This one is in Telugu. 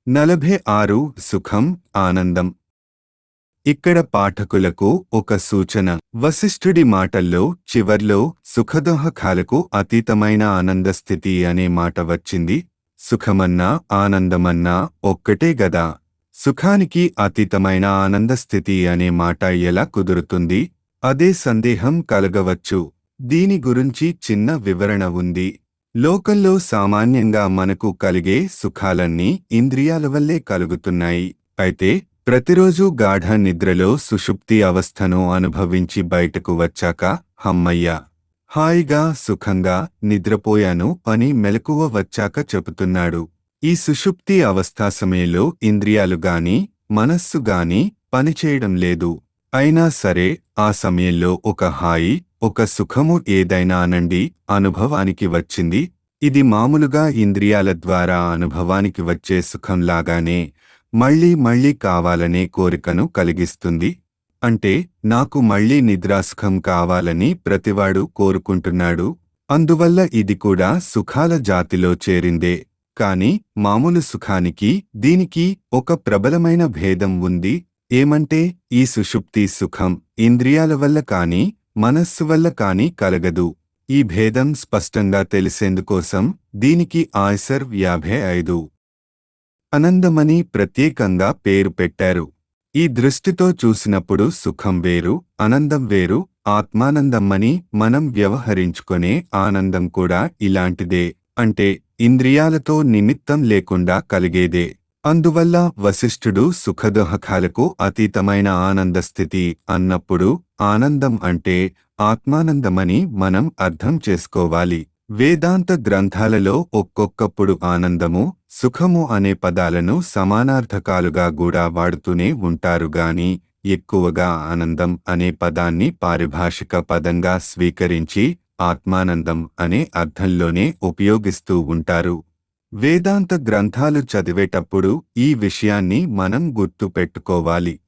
నలభై ఆరు సుఖం ఆనందం ఇక్కడ పాఠకులకు ఒక సూచన వశిష్ఠుడి మాటల్లో చివర్లో సుఖదోహకాలకు అతీతమైన ఆనందస్థితి అనే మాట వచ్చింది సుఖమన్నా ఆనందమన్నా ఒక్కటే గదా సుఖానికి అతీతమైన ఆనందస్థితి అనే మాట ఎలా కుదురుతుంది అదే సందేహం కలగవచ్చు దీని గురించి చిన్న వివరణ ఉంది లోకంలో సామాన్యంగా మనకు కలిగే సుఖాలన్నీ ఇంద్రియాల వల్లే కలుగుతున్నాయి అయితే ప్రతిరోజు గాఢ నిద్రలో సుషుప్తి అవస్థను అనుభవించి బయటకు వచ్చాక హమ్మయ్య హాయిగా సుఖంగా నిద్రపోయాను అని మెలకువ వచ్చాక చెబుతున్నాడు ఈ సుషుప్తి అవస్థా సమయంలో ఇంద్రియాలు గాని మనస్సు గాని పనిచేయడం లేదు అయినా సరే ఆ సమయంలో ఒక హాయి ఒక సుఖము ఏదైనా అనండి అనుభవానికి వచ్చింది ఇది మామూలుగా ఇంద్రియాల ద్వారా అనుభవానికి వచ్చే సుఖంలాగానే మళ్ళీ మళ్ళీ కావాలనే కోరికను కలిగిస్తుంది అంటే నాకు మళ్ళీ నిద్రాసుఖం కావాలని ప్రతివాడు కోరుకుంటున్నాడు అందువల్ల ఇది కూడా సుఖాల జాతిలో చేరిందే కాని మామూలు సుఖానికి దీనికి ఒక ప్రబలమైన భేదం ఉంది ఏమంటే ఈ సుషుప్తి సుఖం ఇంద్రియాల వల్ల కాని మనస్సు వల్ల కాని కలగదు ఈ భేదం స్పష్టంగా తెలిసేందుకోసం దీనికి ఆయ్సర్ యాభై ఐదు ఆనందమని ప్రత్యేకంగా పేరు పెట్టారు ఈ దృష్టితో చూసినప్పుడు సుఖం వేరు ఆనందం వేరు ఆత్మానందమ్మని మనం వ్యవహరించుకునే ఆనందం కూడా ఇలాంటిదే అంటే ఇంద్రియాలతో నిమిత్తం లేకుండా కలిగేదే అందువల్ల వశిష్ఠుడు సుఖదోహకాలకు అతీతమైన ఆనందస్థితి అన్నప్పుడు ఆనందం అంటే ఆత్మానందమని మనం అర్థం చేసుకోవాలి వేదాంత గ్రంథాలలో ఒక్కొక్కప్పుడు ఆనందము సుఖము అనే పదాలను సమానార్థకాలుగా కూడా వాడుతూనే ఉంటారు గాని ఎక్కువగా ఆనందం అనే పదాన్ని పారిభాషిక పదంగా స్వీకరించి ఆత్మానందం అనే అర్థంలోనే ఉపయోగిస్తూ ఉంటారు వేదాంత గ్రంథాలు చదివేటప్పుడు ఈ విషయాన్ని మనం గుర్తు పెట్టుకోవాలి